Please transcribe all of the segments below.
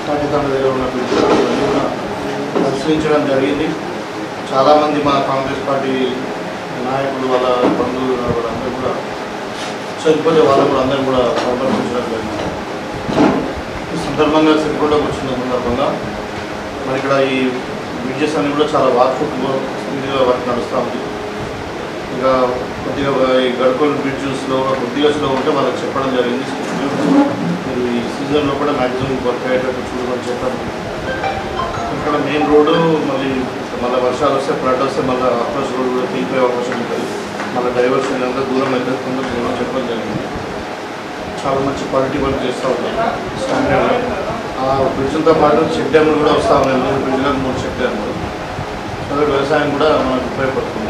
తాటితండ దగ్గర ఉన్న బ్రిడ్జ్ అవన్నీ కూడా పరిశీలించడం జరిగింది చాలామంది మా కాంగ్రెస్ పార్టీ నాయకులు వాళ్ళ బంధువులు వాళ్ళందరూ కూడా చనిపోతే వాళ్ళు కూడా అందరూ కూడా పరామర్శించడం జరిగింది ఈ సందర్భంగా సిరికొండకు వచ్చిన సందర్భంగా మరి ఇక్కడ ఈ బ్రిడ్జెస్ అన్ని కూడా చాలా వార్ఫుట్ స్పీడ్గా వర్క్ నడుస్తూ ఉంది ఇంకా కొద్దిగా ఈ గడుకోలు బ్రిడ్జెస్లో కూడా కొద్దిగా స్లో ఉంటే వాళ్ళకి చెప్పడం జరిగింది మీరు ఈ సీజన్లో కూడా మ్యాక్సిమం వర్క్ అయ్యేటట్టు చూడమని చెప్పాను ఇక్కడ మెయిన్ రోడ్డు మళ్ళీ మళ్ళీ వర్షాలు వస్తే ఫ్లడ్ వస్తే మళ్ళీ అప్రోచ్ రోడ్ కూడా తీరిపోయే అవకాశం ఉంటుంది మళ్ళీ డైవర్షన్ అంతా దూరం అయితే కొంచెం దూరం చెప్పడం జరిగింది చాలా మంచి క్వాలిటీ వర్క్ చేస్తూ ఉంటాం స్టాండర్డ్ ఆ బ్రిడ్జ్లతో పాటు చెక్ డ్యామ్లు కూడా వస్తూ ఉన్నాయి మూడు బ్రిడ్జ్లకు మూడు చెక్ డ్యామ్లు అదే వ్యవసాయం కూడా మనకు ఉపయోగపడుతుంది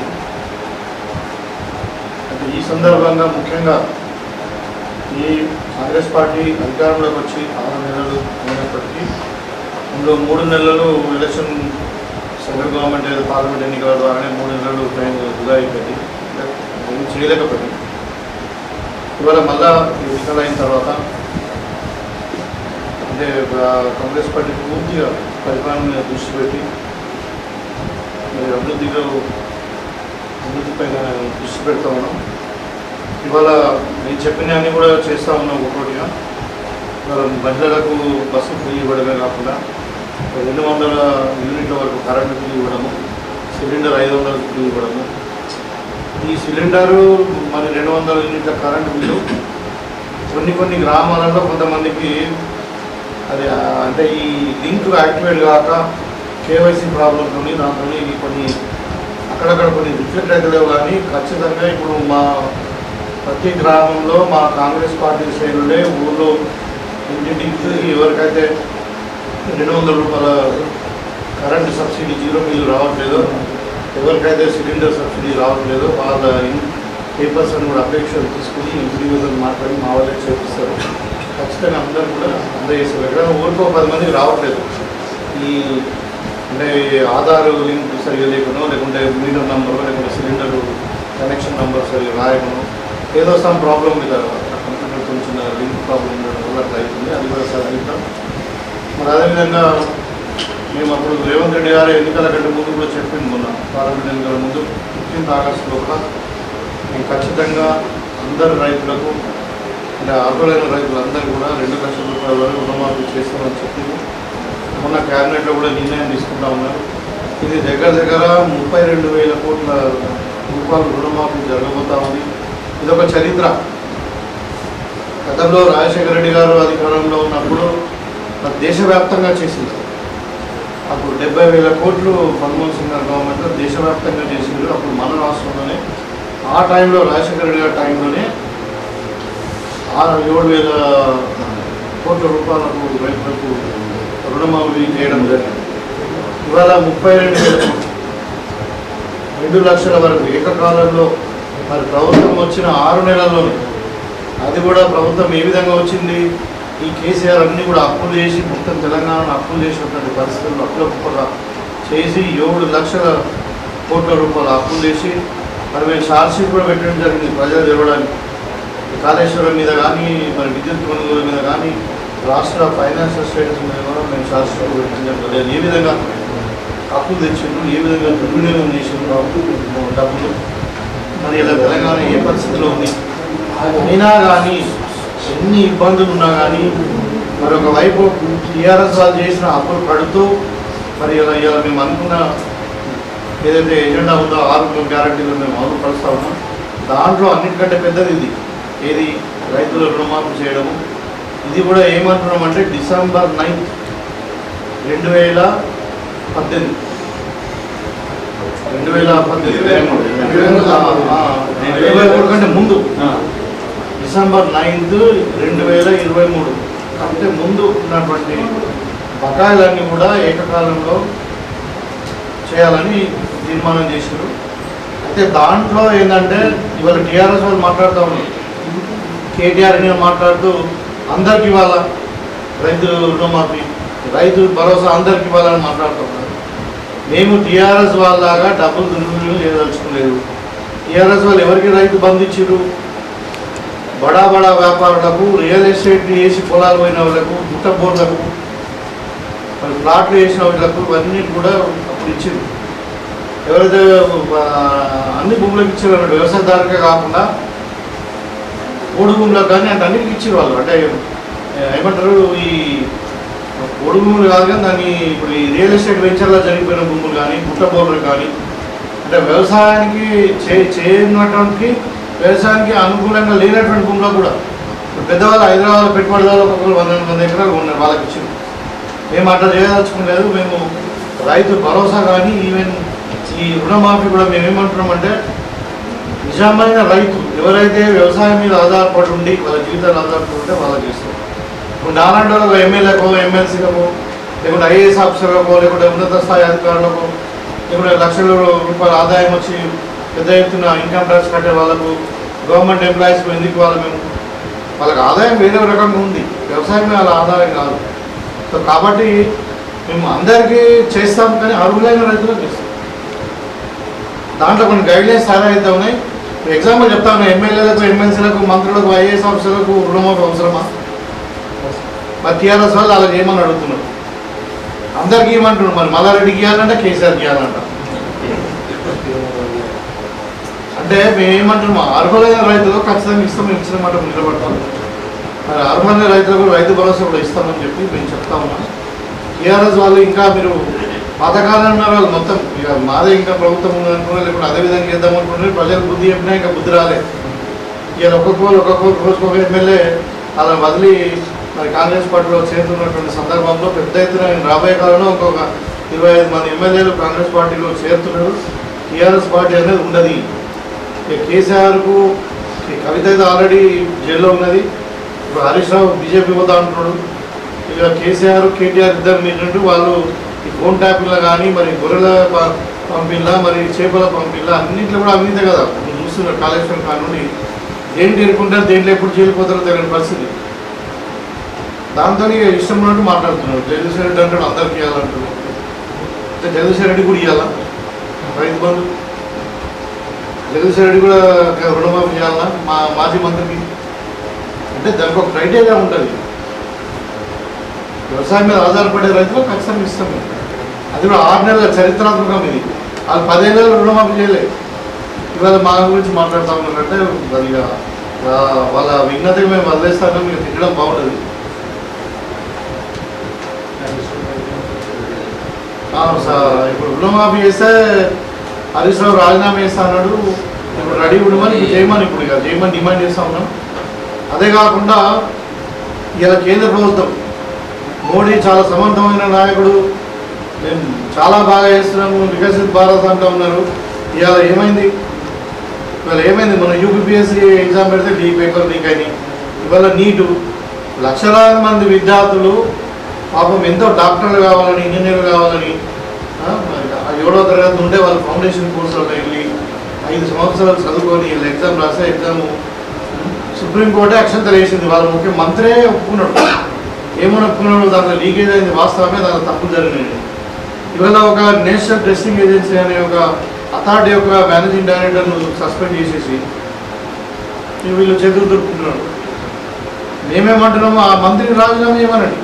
అయితే ఈ సందర్భంగా ముఖ్యంగా ఈ కాంగ్రెస్ పార్టీ అధికారంలోకి వచ్చి ఆరు నెలలు అయినప్పటికీ ఇందులో మూడు నెలలు ఎలక్షన్ సెంట్రల్ గవర్నమెంట్ ఏదో పార్లమెంట్ ఎన్నికల ద్వారానే మూడు నెలలు టైం వృధా అయిపోయింది ఏం చేయలేకపోయింది ఇవాళ మళ్ళా ఎన్నికలు అయిన తర్వాత అంటే ఆ, కాంగ్రెస్ పార్టీ పూర్తిగా పరిపాలన మీద దృష్టి పెట్టి మరి అభివృద్ధిలో అభివృద్ధి పైన దృష్టి పెడతా ఉన్నాం ఇవాళ నేను చెప్పిన అన్ని కూడా చేస్తూ ఉన్నాం ఒక్కొక్కటిగా ఇవాళ మహిళలకు బస్సు ఫ్రీ ఇవ్వడమే కాకుండా రెండు వందల యూనిట్ల వరకు కరెంటు ఫ్రీ ఇవ్వడము సిలిండర్ ఐదు వందలకు ఫ్రీ ఇవ్వడము ఈ సిలిండరు మరి రెండు వందల యూనిట్ల కరెంటు బిల్లు కొన్ని కొన్ని గ్రామాలలో కొంతమందికి అది ఆ, అంటే ఈ లింక్ యాక్టివేట్ కాక కేవైసీ ప్రాబ్లంతో దాంతో కొన్ని అక్కడక్కడ కొన్ని రిఫ్లెక్ట్ అవుతలేవు కానీ ఖచ్చితంగా ఇప్పుడు మా ప్రతి గ్రామంలో మా కాంగ్రెస్ పార్టీ శ్రేణులే ఊళ్ళో ఇంటింటికి ఎవరికైతే రెండు వందల రూపాయల కరెంటు సబ్సిడీ జీరో బిల్లు రావట్లేదో ఎవరికైతే సిలిండర్ సబ్సిడీ రావట్లేదో వాళ్ళ పేపర్స్ అని కూడా అపేక్షలు తీసుకుని ఇండివిజువల్ మాట్లాడి మా వాళ్ళే చేపిస్తారు ఖచ్చితంగా అందరూ కూడా అందజేస్తారు ఎక్కడ ఊరికో పది మందికి రావట్లేదు ఈ అంటే ఆధార్ లింక్ సరిగా లేకనో లేకుంటే మీటర్ నంబర్ లేకుంటే సిలిండర్ కనెక్షన్ నంబర్ సరిగా రాయకనో ఏదో సమ్ ప్రాబ్లం మీద కంప్యూటర్ కొంచెం లింక్ ప్రాబ్లం ఉండడం వల్ల అట్లా అవుతుంది అది కూడా సరిదిద్దాం మరి అదేవిధంగా మేము అప్పుడు రేవంత్ రెడ్డి గారు ఎన్నికల కంటే ముందు కూడా చెప్పింది మొన్న పార్లమెంట్ ఎన్నికల ముందు ఫిఫ్టీన్త్ ఆగస్టు లోపల మేము ఖచ్చితంగా అందరు రైతులకు అంటే అర్హులైన రైతులందరూ కూడా రెండు లక్షల రూపాయల వరకు రుణమాఫీ చేస్తామని చెప్పింది మొన్న క్యాబినెట్లో కూడా నిర్ణయం తీసుకుంటా ఉన్నారు ఇది దగ్గర దగ్గర ముప్పై రెండు వేల కోట్ల రూపాయలు రుణమాఫీ జరగబోతా ఉంది ఇది ఒక చరిత్ర గతంలో రాజశేఖర రెడ్డి గారు అధికారంలో ఉన్నప్పుడు మరి దేశవ్యాప్తంగా చేసింది అప్పుడు డెబ్బై వేల కోట్లు మన్మోహన్ సింగ్ గారి గవర్నమెంట్లో దేశవ్యాప్తంగా చేసిండ్రు అప్పుడు మన రాష్ట్రంలోనే ఆ టైంలో రాజశేఖర రెడ్డి గారి టైంలోనే ఆరు ఏడు వేల కోట్ల రూపాయలకు రైతులకు రుణమాఫీ చేయడం జరిగింది ఇవాళ ముప్పై రెండు వేల కోట్లు. రెండు లక్షల వరకు ఏకకాలంలో మరి ప్రభుత్వం వచ్చిన ఆరు నెలల్లోనే అది కూడా ప్రభుత్వం ఏ విధంగా వచ్చింది ఈ కేసీఆర్ అన్ని కూడా అప్పులు చేసి మొత్తం తెలంగాణను అప్పులు చేసినటువంటి పరిస్థితుల్లో అప్పుల కుప్పగా చేసి ఏడు లక్షల కోట్ల రూపాయలు అప్పులు చేసి మరి మేము ఛార్జ్షీట్ కూడా పెట్టడం జరిగింది ప్రజలు తెలవడానికి ఈ కాళేశ్వరం మీద కానీ మరి విద్యుత్ కొనుగోలు మీద కానీ రాష్ట్ర ఫైనాన్షియల్ స్టేటస్ మీద కూడా మేము ఛార్జ్షీట్ పెట్టడం జరిగింది ఏ విధంగా అప్పులు తెచ్చిండ్రు ఏ విధంగా దుర్వినియోగం చేసిండ్రు అప్పు డబ్బులు మరి ఇలా తెలంగాణ ఏ పరిస్థితిలో ఉంది అయినా కానీ ఎన్ని ఇబ్బందులు ఉన్నా కానీ మరొక వైపు టీఆర్ఎస్ వాళ్ళు చేసిన అప్పులు పడుతూ మరి ఇలా ఇలా మేము అనుకున్న ఏదైతే ఎజెండా ఉందో ఆరు గ్యారంటీలు మేము అమలు పరుస్తా ఉన్నాం దాంట్లో అన్నిటికంటే పెద్దది ఇది ఏది రైతుల రుణమాఫీ చేయడము ఇది కూడా ఏమంటున్నాం అంటే డిసెంబర్ నైన్త్ రెండు వేల పద్దెనిమిది రెండు వేల పద్దెనిమిది ఇరవై మూడు కంటే ముందు డిసెంబర్ నైన్త్ రెండు వేల ఇరవై మూడు అంటే ముందు ఉన్నటువంటి బకాయిలన్నీ కూడా ఏకకాలంలో చేయాలని తీర్మానం చేశారు అయితే దాంట్లో ఏంటంటే ఇవాళ టీఆర్ఎస్ వాళ్ళు మాట్లాడుతూ ఉన్నారు కేటీఆర్ మీద మాట్లాడుతూ అందరికి ఇవాళ రైతు రుణమాఫీ రైతు భరోసా అందరికి ఇవ్వాలని మాట్లాడుతూ ఉన్నారు మేము టీఆర్ఎస్ వాళ్ళలాగా డబ్బులు దుర్వినియోగం చేయదలుచుకోలేదు టీఆర్ఎస్ వాళ్ళు ఎవరికి రైతు బంధు ఇచ్చిర్రు బడా బడా వ్యాపారులకు రియల్ ఎస్టేట్ వేసి పొలాలు పోయిన వాళ్ళకు గుట్ట బోర్లకు మరి ప్లాట్లు వేసిన వాటిలకు ఇవన్నీ కూడా అప్పుడు ఇచ్చింది ఎవరైతే ఆ, అన్ని భూములకు ఇచ్చారు అన్నట్టు వ్యవసాయదారుగా కాకుండా ఓడు భూములకు కానీ అంటే అన్నిటికి ఇచ్చారు వాళ్ళు అంటే ఆ, ఏమంటారు ఈ ఓడు భూములు కాదు కానీ దాన్ని ఇప్పుడు ఈ రియల్ ఎస్టేట్ వెంచర్లో జరిగిపోయిన భూములు కానీ గుట్ట బోర్లు కానీ అంటే వ్యవసాయానికి చే చేయనటువంటి వ్యవసాయానికి అనుకూలంగా లేనటువంటి భూములో కూడా ఇప్పుడు పెద్దవాళ్ళు హైదరాబాద్ పెట్టుబడిదారులు ఒక్కొక్కరు వంద వంద ఎకరాలు ఉన్నారు వాళ్ళకి ఇచ్చింది మేము అట్లా చేయదలుచుకోలేదు మేము రైతు భరోసా కానీ ఈవెన్ ఈ రుణమాఫీ కూడా మేము ఏమంటున్నామంటే నిజమైన రైతు ఎవరైతే వ్యవసాయం మీద ఆధారపడి ఉండి వాళ్ళ జీవితాలు ఆధారపడి ఉంటే వాళ్ళకి ఇస్తాం ఇప్పుడు నాలాంటి వాళ్ళకు ఎమ్మెల్యేకో ఎమ్మెల్సీలకో లేకుంటే ఐఏఎస్ ఆఫీసర్లకో లేకుంటే ఉన్నత స్థాయి అధికారులకు లేకుంటే లక్షల రూపాయల ఆదాయం వచ్చి పెద్ద ఎత్తున ఇన్కమ్ ట్యాక్స్ కట్టే వాళ్ళకు గవర్నమెంట్ ఎంప్లాయీస్కి ఎందుకు వాళ్ళు మేము వాళ్ళకి ఆదాయం వేరే రకంగా ఉంది వ్యవసాయం మీద వాళ్ళ ఆదాయం కాదు సో కాబట్టి మేము అందరికీ చేస్తాం కానీ అర్హులైన రైతులకు చేస్తాం దాంట్లో కొన్ని గైడ్లైన్స్ తయారు అయితే ఉన్నాయి ఎగ్జాంపుల్ చెప్తాను ఎమ్మెల్యేలకు ఎమ్మెల్సీలకు మంత్రులకు ఐఏఎస్ ఆఫీసర్లకు రుణమాఫీ అవసరమా మరి టీఆర్ఎస్ వాళ్ళు అలా చేయమని అడుగుతున్నారు అందరికి ఏమంటున్నారు మరి మల్లారెడ్డికి ఇవ్వాలంటే కేసీఆర్కి ఇవ్వాలంట అంటే మేము ఏమంటున్నాం అర్హులైన రైతులకు ఖచ్చితంగా ఇస్తాం మేము ఇచ్చిన మాట నిలబడతాం మరి అర్హులైన రైతులకు రైతు భరోసా కూడా ఇస్తామని చెప్పి మేము చెప్తా ఉన్నాం టీఆర్ఎస్ వాళ్ళు ఇంకా మీరు పాతకాలం ఉన్నారు వాళ్ళు మొత్తం ఇక మాదే ఇంకా ప్రభుత్వం ఉందనుకున్నారు లేకుంటే అదే విధంగా చేద్దాం అనుకుంటున్నారు ప్రజలకు బుద్ధి చెప్పినా ఇంకా బుద్ధి రాలే ఇక ఒక్కొక్కరు ఒక్కొక్క రోజుకు ఒక ఎమ్మెల్యే అలా వదిలి మరి కాంగ్రెస్ పార్టీలో చేరుతున్నటువంటి సందర్భంలో పెద్ద ఎత్తున రాబోయే కాలంలో ఇంకొక ఇరవై ఐదు మంది ఎమ్మెల్యేలు కాంగ్రెస్ పార్టీలో చేరుతున్నారు టీఆర్ఎస్ పార్టీ అనేది ఉండదు ఇక కేసీఆర్కు ఈ కవిత అయితే ఆల్రెడీ జైల్లో ఉన్నది ఇప్పుడు హరీష్ రావు బీజేపీ పోతా అంటున్నాడు ఇక కేసీఆర్ కేటీఆర్ ఇద్దరు మీరంటూ వాళ్ళు ఈ ఫోన్ ట్యాపింగ్లో కానీ మరి గొర్రెల ప- పంపిల్లా మరి చేపల పంపిల్లా అన్నింటిలో కూడా అవినీతే కదా మీరు చూస్తున్నారు కాళేశ్వరం కానుండి దేంట్లో ఎరుకుంటారు దేంట్లో ఎప్పుడు చేయకపోతారో తెలియని పరిస్థితి దాంతో ఇక ఇష్టం ఉన్నట్టు మాట్లాడుతున్నారు జగదీశ్వర రెడ్డి అంటాడు అందరికి ఇవ్వాలంటారు అంటే జగదీశ్వర రెడ్డి కూడా ఇవ్వాలా రైతు బంధు జగదీశ్వర రెడ్డి కూడా రుణమాఫీ చేయాలన్నా మా మాజీ మంత్రికి అంటే దానికి ఒక క్రైటీరియా ఉంటుంది వ్యవసాయం మీద ఆధారపడే రైతులకు ఖచ్చితంగా ఇస్తాం మేము. అది కూడా ఆరు నెలల చరిత్రాత్మకం ఇది వాళ్ళు పదేళ్ళలో రుణమాఫీ చేయలేదు ఇవాళ మా గురించి మాట్లాడుతూ ఉన్నారంటే అది ఇక, ఆ, వాళ్ళ విఘ్నతకి మేము వదిలేస్తాను మీకు తిట్టడం బాగుంటుంది ఆ, స- ఇప్పుడు రుణమాఫీ చేస్తే హరీష్ రావు రాజీనామా చేస్తా అన్నాడు ఇప్పుడు రెడీ ఉండమని ఇప్పుడు చేయమని ఇప్పుడు ఇక చేయమని డిమాండ్ చేస్తా ఉన్నాం అదే కాకుండా ఇలా కేంద్ర ప్రభుత్వం మోడీ చాలా సమర్థమైన నాయకుడు మేము చాలా బాగా చేస్తున్నాము వికసిత్ భారత్ అంటూ ఉన్నారు ఇవాళ ఏమైంది ఇవాళ ఏమైంది మన యూపీపీఎస్సీ ఎగ్జామ్ పెడితే డీ పేపర్ లీక్ అయినాయి ఇవాళ నీటు లక్షలాది మంది విద్యార్థులు పాపం ఎంతో డాక్టర్లు కావాలని ఇంజనీర్లు కావాలని ఆ, మరి ఆ ఏడో తరగతి నుండే వాళ్ళు ఫౌండేషన్ కోర్సులకు వెళ్ళి ఐదు సంవత్సరాలు చదువుకొని వీళ్ళు ఎగ్జామ్ రాస్తే ఎగ్జామ్ సుప్రీంకోర్టే అక్షంతలు వేసింది వాళ్ళ ముఖ్యమంత్రే ఒప్పుకున్నాడు ఏమని ఒప్పుకున్నాడు దాంట్లో లీకేజ్ అయింది వాస్తవమే దాంట్లో తప్పులు జరిగినాయి ఇవాళ ఒక నేషనల్ టెస్టింగ్ ఏజెన్సీ అనే ఒక అథారిటీ యొక్క మేనేజింగ్ డైరెక్టర్ను సస్పెండ్ చేసేసి ఇక వీళ్ళు చేతులు దొరుకుతున్నారు మేమేమంటున్నాము ఆ మంత్రిని రాజీనామా చేయమనండి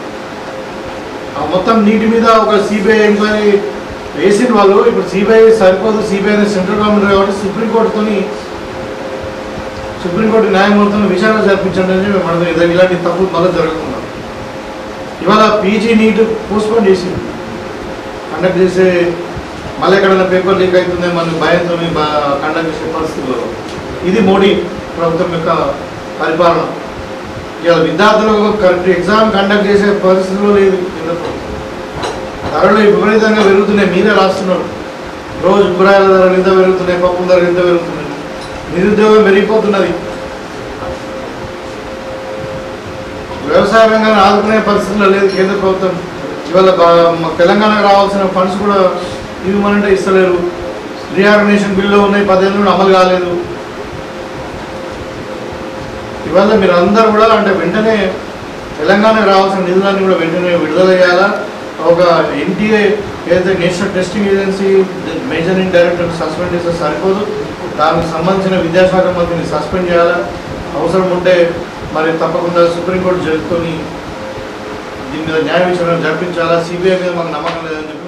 ఆ మొత్తం నీటి మీద ఒక సిబిఐ ఎంక్వైరీ వేసిన వాళ్ళు ఇప్పుడు సిబిఐ సరిపోదు సిబిఐ అనేది సెంట్రల్ గవర్నమెంట్ కాబట్టి సుప్రీంకోర్టుతోని సుప్రీంకోర్టు న్యాయమూర్తులను విచారణ జరిపించండి అని మేము అడుగుతాం ఇదే ఇలాంటి తప్పులు మళ్ళీ జరగకుండా ఇవాళ పీజీ నీట్ పోస్ట్పోన్ చేసింది కండక్ట్ చేసే మళ్ళీ ఎక్కడైనా పేపర్ లీక్ అవుతుందే మన భయంతో కండక్ట్ చేసే పరిస్థితుల్లో ఇది మోడీ ప్రభుత్వం యొక్క పరిపాలన ఇవాళ విద్యార్థులకు కరెక్ట్ ఎగ్జామ్ కండక్ట్ చేసే పరిస్థితుల్లో లేదు కేంద్ర ప్రభుత్వం ధరలు విపరీతంగా పెరుగుతున్నాయి మీరే రాస్తున్నారు రోజు కూరగాయల ధరలు ఎంత పెరుగుతున్నాయి పప్పు ధరలు ఎంత పెరుగుతున్నాయి నిరుద్యోగం పెరిగిపోతున్నది వ్యవసాయ రంగాన్ని ఆదుకునే పరిస్థితుల్లో లేదు కేంద్ర ప్రభుత్వం ఇవాళ బా- మా తెలంగాణకు రావాల్సిన ఫండ్స్ కూడా ఇవ్వమనంటే ఇస్తలేరు రీఆర్గనైజేషన్ బిల్లు ఉన్నాయి పదేళ్ళు కూడా అమలు కాలేదు ఇవాళ మీరు అందరూ కూడా అంటే వెంటనే తెలంగాణకు రావాల్సిన నిధులన్నీ కూడా వెంటనే విడుదల చేయాలా ఒక ఎన్టీఏ ఏదైతే నేషనల్ టెస్టింగ్ ఏజెన్సీ మేజరింగ్ డైరెక్టర్ సస్పెండ్ చేస్తే సరిపోదు దానికి సంబంధించిన విద్యాశాఖ మంత్రిని సస్పెండ్ చేయాలా అవసరం ఉంటే మరి తప్పకుండా సుప్రీంకోర్టు జడ్జితోని దీని మీద న్యాయ విచారణ జరిపించాలా సిబిఐ మీద మాకు నమ్మకం లేదని చెప్పి